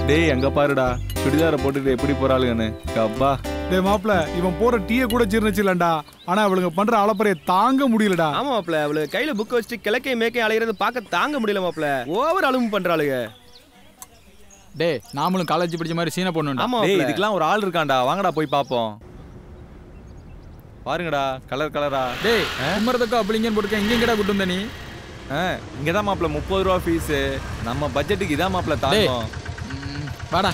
டேய் எங்க பாருடா சுடிதார போட்டுட்டு எப்படி போறாளுங்கன்னு அப்பா டேய் மாப்ள இவன் போற டீயை கூட ஜீர்ணிச்சிடலண்டா ஆனா அவளுங்க பண்ற அலப்பறைய தாங்க முடியலடா ஆமா மாப்ள அவளுக்கு கையில புக் வச்சுட்டு கிழக்கை மேக்கை அலையிறது பார்க்க தாங்க முடியல மாப்ள ஓவர் அலும்பு பண்றாளுங்க டேய் நாமளும் காலேஜ் படிச்ச மாதிரி சீனை பண்ணுவோம் ஆமா டேய் மாப்ள இதுக்கெல்லாம் ஒரு ஆள் இருக்கான்டா வாங்கடா போய் பாப்போம் பாருங்கடா கலர் கலரா டேய் குமரத்துக்கு அப்படிங்கன்னு போட்டுக்க இங்க எங்கடா கூட்டு வந்த நீ இங்கதான் மாப்பிள முப்பது ரூபா ஃபீஸ் நம்ம பட்ஜெட்டுக்கு இதான் மாப்பிள டேய் தாங்கும் ம், வாடா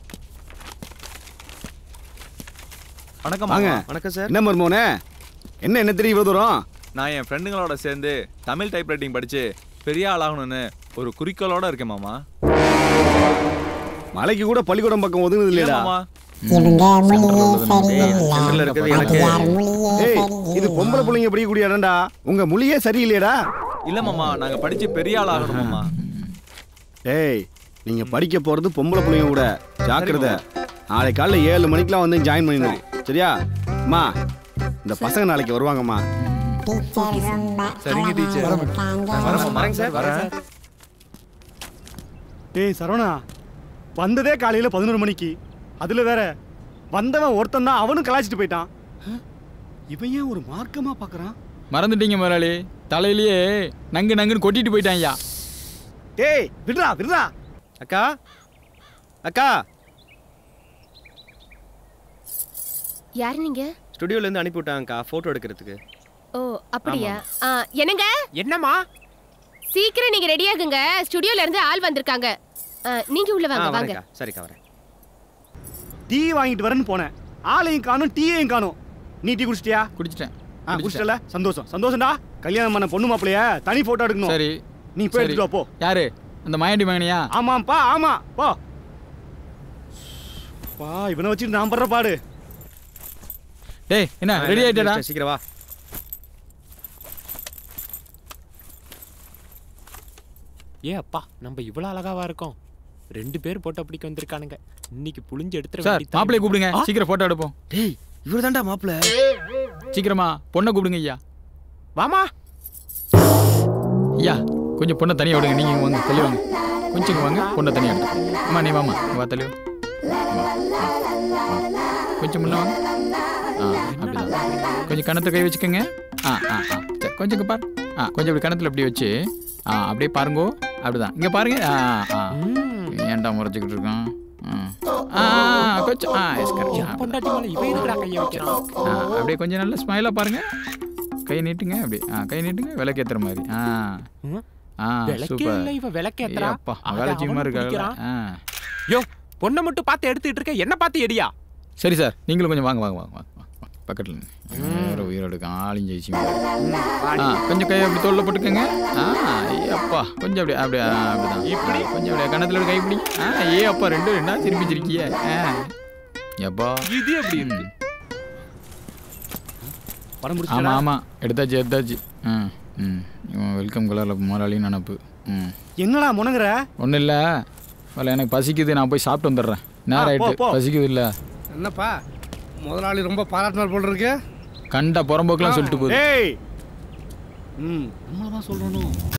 வணக்கம் வாங்க. மாமா. வணக்கம் சார் என்ன மருமோனே என்ன என்ன தெரியும் இவ்வளவு தூரம் நான் என் ஃப்ரெண்டுங்களோட சேர்ந்து தமிழ் டைப்ரைட்டிங் படிச்சு பெரிய ஆளாகணும்னு ஒரு குறிக்கோளோட இருக்கேன் மாமா மலைக்கு கூட பள்ளிக்கூடம் பக்கம் ஒதுங்குது இல்ல இல்லையடா மாமா இவங்க மொழியே சரியில்லை சென்டர்ல இருக்கிறது அது எனக்கு யார் மொழியே ஏய் இது சரியில்லை பொம்பளை பிள்ளைங்க படிக்கக்கூடிய இடம்டா உங்க மொழியே சரியில்லையடா இல்ல மாமா நாங்க படிச்சு பெரிய ஆள் ஆகணும் மாமா ஏய் நீங்க படிக்க போறது பொம்பளை பிள்ளைங்க கூட ஜாக்கிரதை நாளை காலைல ஏழு மணிக்கெல்லாம் வந்து ஜாயின் பண்ணிடணும் சரியா அம்மா இந்த பசங்க நாளைக்கு வருவாங்கம்மா டீச்சர் ரொம்ப சரிங்க டீச்சர் இருக்காங்க வரேங்க சார் வரேன் ஏய் சரவணா வந்ததே காலையில பதினோரு மணிக்கு அதுல வேற வந்தவன் ஒருத்தன் தான் அவனும் கலாய்ச்சிட்டு போயிட்டான் இவன் ஏன் ஒரு மார்க்கமா பாக்குறான் மறந்துட்டீங்க முதலாளி தலையிலேயே நங்கு நங்குன்னு கொட்டிட்டு போயிட்டான்யா டேய் விடுறா விடுறா அக்கா அக்கா யார் நீங்க ஸ்டுடியோல இருந்து அனுப்பி விட்டாங்கக்கா போட்டோ எடுக்கிறதுக்கு ஓ அப்படியா ஆ, என்னங்க என்னம்மா சீக்கிரம் நீங்க ரெடி ஆகுங்க ஸ்டுடியோல இருந்து ஆள் வந்திருக்காங்க ஆ, நீங்க உள்ள ஆ வாங்க வாங்க வரேன்க்கா சரிக்கா வரேன் டீ வாங்கிட்டு வரேன்னு போனேன் ஆளையும் காணும் டீயையும் காணும் நீ டீ குடிச்சிட்டியா குடிச்சிட்டேன் ஆ குடிச்சிட்டல சந்தோஷம் சந்தோஷம்டா கல்யாணம் பண்ண பொண்ணு மாப்பிளைய தனி போட்டோ எடுக்கணும் சரி நீ போய் சரி. எடுத்துட்டு வா போ யாரு அந்த மாயாண்டி மகனியா ஆமாப்பா ஆமா போ பா இவனை வச்சுட்டு நான் படுற பாடு டேய் என்ன ரெடி ஆயிட்டடா சீக்கிரம் வா ஏ அப்பா நம்ம இவ்வளவு அழகாவா இருக்கோம் ரெண்டு பேர் போட்டோ பிடிக்க வந்திருக்கானுங்க இன்னைக்கு புளிஞ்சு எடுத்துற சார் வேண்டியதுதான். மாப்பிளைய கூப்பிடுங்க ஆ, சீக்கிரம் போட்டோ எடுப்போம் டேய் இவர் தான்டா மாப்பிள சீக்கிரமா பொண்ணை கூப்பிடுங்க ஐயா வாமா ஐயா கொஞ்சம் பொண்ணை தனியாக விடுங்க நீங்க இங்க வாங்க தள்ளி வாங்க கொஞ்சம் இங்க வாங்க பொண்ணை தனியாக எடுத்து அம்மா நீ வாமா வா தள்ளி வா. வா, வா, வா. கொஞ்சம் முன்ன வாங்க ஆ அப்படிதான் கொஞ்சம் கணத்தை கை வச்சுக்கோங்க ஆ ஆ ஆ சரி கொஞ்சம் இங்கே பாரு ஆ கொஞ்சம் இப்படி கணத்தில் இப்படி வச்சு ஆ அப்படியே பாருங்கோ அப்படிதான் இங்கே பாருங்க ஆ ஆ ஏன்டா முறைச்சிக்கிட்டு இருக்கான் ஆ ஆ கொஞ்சம் ஆ எஸ் கரெக்ட் பொண்டாட்டி மேல இவன் எதுக்குடா கைய வைக்கிறான் ஆ அப்படியே கொஞ்சம் நல்லா ஸ்மைலாக பாருங்க கை நீட்டுங்க அப்படி ஆ கை நீட்டுங்க விளக்கேத்துற மாதிரி ஆ ம். ஆ விளக்கே சூப்பர் இல்ல இவ விளக்கேத்துறா அப்பா அத மகாலட்சுமி அவனும் இருக்காங்க பிடிக்கிறான். ஆ யோ பொண்ணை மட்டும் பார்த்து எடுத்துட்டு இருக்க என்ன பார்த்து எடியா சரி சார் நீங்களும் கொஞ்சம் வாங்க வாங்க வாங்க வாங்க வாங்க. பக்கத்தில் நின்னு. வேற உயிரோடு ஆளும் ஜெயிச்சு ஆ கொஞ்சம் கை அப்படி தோல்ல போட்டுக்கோங்க ஆ ஏ அப்பா கொஞ்சம் அப்படியே அப்படியே ஆ, அப்படிதான் இப்படி கொஞ்சம் அப்படியே கணத்துல கை பிடி ஆ ஏ அப்பா ரெண்டும் ரெண்டா திரும்பி சிரிக்கிய ஆ எப்பா இது எப்படி இருக்கு படம் ஆமாம் முடிச்சிட்டா ஆமாம் எடுத்தாச்சு எடுத்தாச்சு ம் ம் இவன் வெல்கம் கலரில் முதலாளின்னு நினப்பு ம் என்னடா முனங்குற ஒன்றும் இல்லை வரல எனக்கு பசிக்குது நான் போய் சாப்பிட்டு வந்துடுறேன் நேரம் ஆ, போ, ஆயிட்டு போ. பசிக்குது இல்லை என்னப்பா முதலாளி ரொம்ப பாராட்டினார் போல் இருக்கு கண்ட புறம்போக்கெல்லாம் சொல்லிட்டு போகுது ஏய் ம் நம்மள தான் சொல்லணும்